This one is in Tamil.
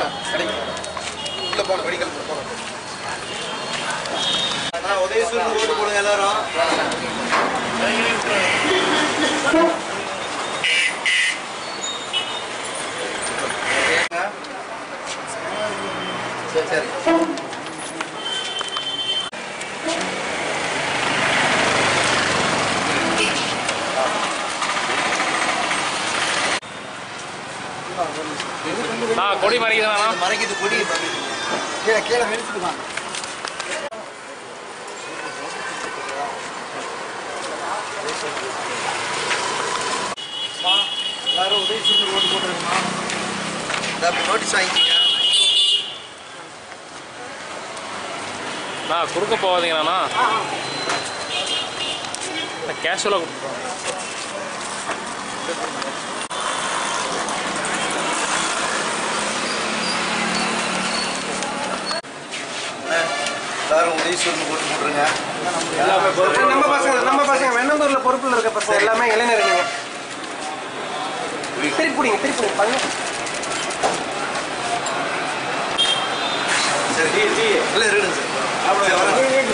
கிடைக்கும் உள்ள போகணும் மெடிக்கல் போகணும் உதயசூரன் ஓட்டு போடுங்க எல்லாரும் சரி சரி ஆ கொடி மறைக்குதுண்ணா மறைக்குது கொடி கீழே கீழே வெடிச்சுடுமா எல்லாரும் உதயசூரன் ஓட்டு போட்டுருங்கம்மா இந்த அப்படி நோட்டீஸ் வாங்கிக்கிங்க நான் குறுக்க போகாதீங்கண்ணா கேஷுவலாக எல்லாரும் உதயசூரன் ஓட்டு போட்டுருங்க நம்ம பசங்க நம்ம பசங்க வெண்ணந்தூர்ல பொறுப்புல இருக்க பசங்க எல்லாமே இளைஞருங்க திருப்பி பிடிங்க திருப்பி பிடிங்க பண்ணுங்க சரி இல்லை இருங்க சார் அப்படி வரேன்